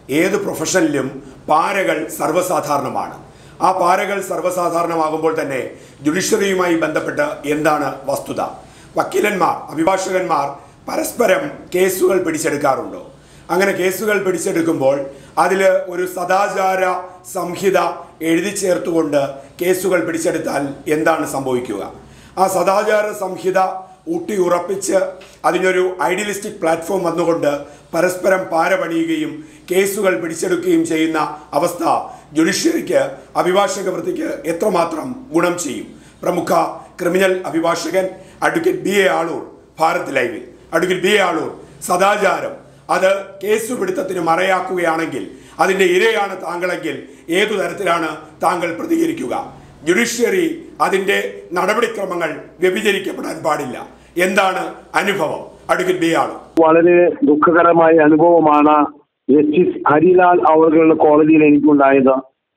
ഏത് പ്രൊഫഷനിലും പാരകൾ സർവ്വസാധാരണമാണ് ആ പാരകൾ സർവ്വസാധാരണമാകുമ്പോൾ തന്നെ ജുഡീഷ്യറിയുമായി ബന്ധപ്പെട്ട് എന്താണ് വസ്തുത വക്കീലന്മാർ അഭിഭാഷകന്മാർ പരസ്പരം കേസുകൾ പിടിച്ചെടുക്കാറുണ്ടോ അങ്ങനെ കേസുകൾ പിടിച്ചെടുക്കുമ്പോൾ അതിൽ ഒരു സദാചാര സംഹിത എഴുതി ചേർത്തുകൊണ്ട് കേസുകൾ പിടിച്ചെടുത്താൽ എന്താണ് സംഭവിക്കുക ആ സദാചാര സംഹിത ഊട്ടി ഉറപ്പിച്ച് അതിനൊരു ഐഡിയലിസ്റ്റിക് പ്ലാറ്റ്ഫോം വന്നുകൊണ്ട് പരസ്പരം പാരപണിയുകയും കേസുകൾ പിടിച്ചെടുക്കുകയും ചെയ്യുന്ന അവസ്ഥ ജുഡീഷ്യറിക്ക് അഭിഭാഷക വൃത്തിക്ക് എത്രമാത്രം ഗുണം ചെയ്യും പ്രമുഖ ക്രിമിനൽ അഭിഭാഷകൻ advocate B A Aloor Bharat ലൈവിൽ അഡ്വക്കേറ്റ് ബി എ ആളൂർ സദാചാരം അത് കേസുപിടുത്തത്തിന് മറയാക്കുകയാണെങ്കിൽ അതിൻ്റെ ഇരയാണ് താങ്കളെങ്കിൽ ഏതു തരത്തിലാണ് താങ്കൾ പ്രതികരിക്കുക ജുഡീഷ്യറി അതിൻ്റെ നടപടിക്രമങ്ങൾ വ്യഭിചരിക്കപ്പെടാൻ പാടില്ല എന്താണ് അനുഭവം അഡ്വക്കേറ്റ് ബി ആളൂർ വളരെ ദുഃഖകരമായ അനുഭവമാണ് ജസ്റ്റിസ് ഹരിലാൽ അവர்களுടെ കോടതിയിൽ എനിക്കുണ്ടായത്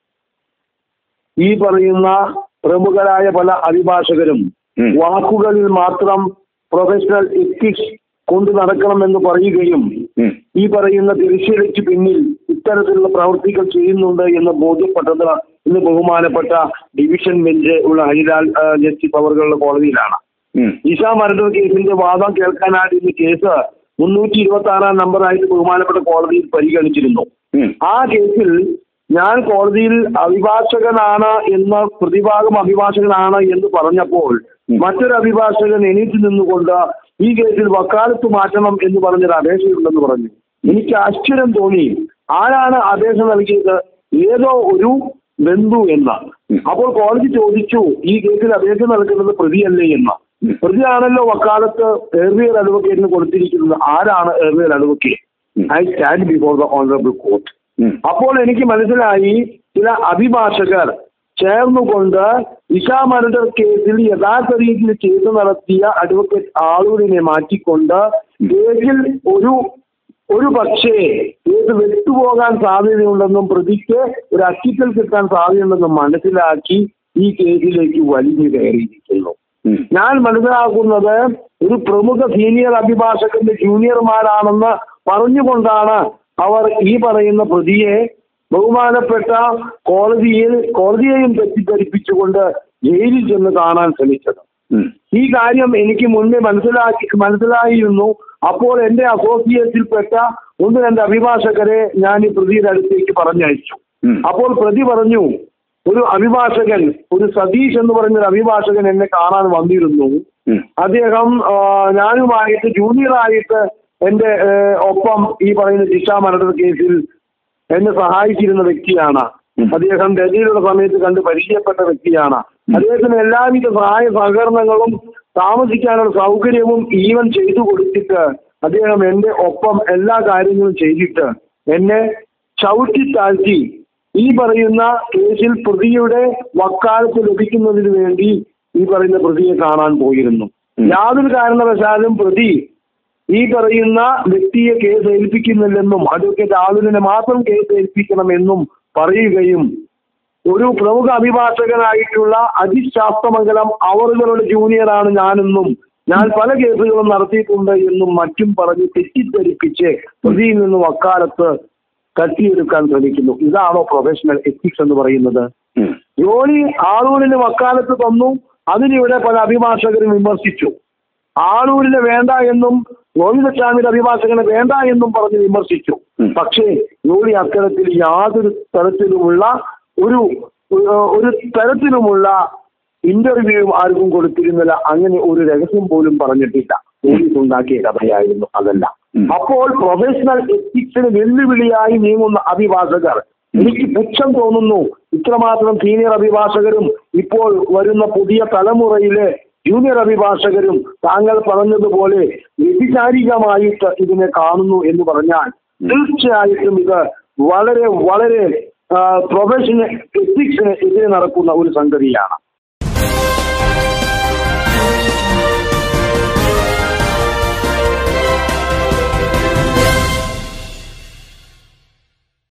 ഈ പറയുന്ന പ്രമുഖരായ പല അഭിഭാഷകരും ഉം. വാക്കുകളിൽ മാത്രം പ്രൊഫഷണൽ എത്തിക്സ് കൊണ്ടു നടക്കണമെന്ന് പറയുകയും ഉം. ഈ പറയുന്ന തിരിച്ചടിക്ക് പിന്നിൽ ഇത്തരത്തിലുള്ള പ്രവൃത്തികൾ ചെയ്യുന്നുണ്ട് എന്ന് ബോധ്യപ്പെട്ടത് ഇന്ന് ബഹുമാനപ്പെട്ട ഡിവിഷൻ ബെഞ്ച് ഉള്ള ഹരിലാൽ ആ, ജസ്റ്റിസ് അവர்களுടെ കോടതിയിലാണ് ഉം. ഇഷ മർഡർ കേസിന്റെ വാദം കേൾക്കാനായിട്ട് ഇന്ന് കേസ് മുന്നൂറ്റി ഇരുപത്തി ആറാം നമ്പറായിട്ട് ബഹുമാനപ്പെട്ട കോടതിയിൽ പരിഗണിച്ചിരുന്നു ഉം. ആ കേസിൽ ഞാൻ കോടതിയിൽ അഭിഭാഷകനാണ് എന്ന് പ്രതിഭാഗം അഭിഭാഷകനാണ് എന്ന് പറഞ്ഞപ്പോൾ മറ്റൊരു അഭിഭാഷകൻ എണീറ്റ് നിന്നുകൊണ്ട് ഈ കേസിൽ വക്കാലത്ത് മാറ്റണം എന്ന് പറഞ്ഞൊരു അപേക്ഷയുണ്ടെന്ന് പറഞ്ഞു എനിക്ക് ആശ്ചര്യം തോന്നി ആരാണ് അപേക്ഷ നൽകിയത് ഏതോ ഒരു ബന്ധു എന്ന് അപ്പോൾ കോടതി ചോദിച്ചു ഈ കേസിൽ അപേക്ഷ നൽകുന്നത് പ്രതിയല്ലേ എന്ന് പ്രതിയാണല്ലോ വക്കാലത്ത് എർവിയർ അഡ്വക്കേറ്റിന് കൊടുത്തിരിക്കുന്നത് ആരാണ് എർവിയർ advocate I stand before the honourable court ഉം. അപ്പോൾ എനിക്ക് മനസ്സിലായി ചില അഭിഭാഷകർ ചേർന്നുകൊണ്ട് ഇഷ മർഡർ കേസിൽ യഥാർത്ഥ രീതിയിൽ കേസ് നടത്തിയ അഡ്വക്കേറ്റ് ആളൂരിനെ മാറ്റിക്കൊണ്ട് കേസിൽ ഒരു ഒരു പക്ഷേ കേസ് വിട്ടുപോകാൻ സാധ്യതയുണ്ടെന്നും പ്രതിക്ക് ഒരു അക്കിക്കൽ കിട്ടാൻ സാധ്യതയുണ്ടെന്നും മനസ്സിലാക്കി ഈ കേസിലേക്ക് വലിഞ്ഞു കയറിയിരിക്കുന്നു ഉം. ഞാൻ മനസ്സിലാക്കുന്നത് ഒരു പ്രമുഖ സീനിയർ അഭിഭാഷകന്റെ ജൂനിയർമാരാണെന്ന് പറഞ്ഞുകൊണ്ടാണ് അവർ ഈ പറയുന്ന പ്രതിയെ ബഹുമാനപ്പെട്ട കോടതിയിൽ കോടതിയെയും തെറ്റിദ്ധരിപ്പിച്ചുകൊണ്ട് ജയിലിൽ ചെന്ന് കാണാൻ ശ്രമിച്ചത് ഉം. ഈ കാര്യം എനിക്ക് മുന്നേ മനസ്സിലാക്കി മനസ്സിലായിരുന്നു അപ്പോൾ എന്റെ അസോസിയേറ്റിൽപ്പെട്ട ഒന്ന് രണ്ട് അഭിഭാഷകരെ ഞാൻ ഈ പ്രതിയുടെ അടുത്തേക്ക് പറഞ്ഞയച്ചു ഉം. അപ്പോൾ പ്രതി പറഞ്ഞു ഒരു അഭിഭാഷകൻ ഒരു സതീഷ് എന്ന് പറഞ്ഞൊരു അഭിഭാഷകൻ എന്നെ കാണാൻ വന്നിരുന്നു ഉം. അദ്ദേഹം ആ, ഞാനുമായിട്ട് ജൂനിയറായിട്ട് എന്റെ ഏ, ഒപ്പം ഈ പറയുന്ന ജിഷ മർഡർ കേസിൽ എന്നെ സഹായിച്ചിരുന്ന വ്യക്തിയാണ് അദ്ദേഹം ഡൽഹിയിലുള്ള സമയത്ത് കണ്ട് പരിചയപ്പെട്ട വ്യക്തിയാണ് അദ്ദേഹത്തിന് എല്ലാവിധ സഹായ സഹകരണങ്ങളും താമസിക്കാനുള്ള സൗകര്യവും ഈവൻ ചെയ്തു കൊടുത്തിട്ട് അദ്ദേഹം എന്റെ ഒപ്പം എല്ലാ കാര്യങ്ങളും ചെയ്തിട്ട് എന്നെ ചവിട്ടി താഴ്ത്തി ഈ പറയുന്ന കേസിൽ പ്രതിയുടെ വക്കാലത്ത് ലഭിക്കുന്നതിന് വേണ്ടി ഈ പറയുന്ന പ്രതിയെ കാണാൻ പോയിരുന്നു യാതൊരു കാരണവശാലും പ്രതി ഈ പറയുന്ന വ്യക്തിയെ കേസ് ഏൽപ്പിക്കുന്നില്ലെന്നും അഡ്വക്കേറ്റ് ആളുവിനെ മാത്രം കേസ് ഏൽപ്പിക്കണമെന്നും പറയുകയും ഒരു പ്രമുഖ അഭിഭാഷകനായിട്ടുള്ള അജിത് ശാസ്ത്രമംഗലം അവറുകളുടെ ജൂനിയറാണ് ഞാനെന്നും ഞാൻ പല കേസുകളും നടത്തിയിട്ടുണ്ട് എന്നും മറ്റും പറഞ്ഞ് തെറ്റിദ്ധരിപ്പിച്ച് പ്രതിയിൽ നിന്ന് വക്കാലത്ത് തട്ടിയെടുക്കാൻ ശ്രമിക്കുന്നു ഇതാണോ പ്രൊഫഷണൽ എത്തിക്സ് എന്ന് പറയുന്നത് ഉം. ജോലി ആളൂരിന് വക്കാലത്ത് തന്നു അതിനിവിടെ പല അഭിഭാഷകരും വിമർശിച്ചു ആളൂരിന് വേണ്ട എന്നും ഗോവിന്ദസ്വാമിയുടെ അഭിഭാഷകനെ വേണ്ട എന്നും പറഞ്ഞ് വിമർശിച്ചു ഉം. പക്ഷേ ജോലി അത്തരത്തിൽ യാതൊരു തരത്തിലുമുള്ള ഒരു ഒരു- ഒരു തരത്തിലുമുള്ള ഇന്റർവ്യൂവും ആർക്കും കൊടുത്തിരുന്നില്ല അങ്ങനെ ഒരു രഹസ്യം പോലും പറഞ്ഞിട്ടില്ല പോലീസ് ഉണ്ടാക്കിയ കഥയായിരുന്നു അതല്ല ഉം. അപ്പോൾ പ്രൊഫഷണൽ എത്തിക്സിന് വെല്ലുവിളിയായി നീങ്ങുന്ന അഭിഭാഷകർ എനിക്ക് പുച്ഛം തോന്നുന്നു ഇത്രമാത്രം സീനിയർ അഭിഭാഷകരും ഇപ്പോൾ വരുന്ന പുതിയ തലമുറയിലെ ജൂനിയർ അഭിഭാഷകരും താങ്കൾ പറഞ്ഞതുപോലെ വ്യഭിചാരികമായിട്ട് ഇതിനെ കാണുന്നു എന്ന് പറഞ്ഞാൽ തീർച്ചയായിട്ടും ഇത് വളരെ വളരെ പ്രൊഫഷണൽ എത്തിക്സിന് എതിരെ നടക്കുന്ന ഒരു സംഗതിയാണ്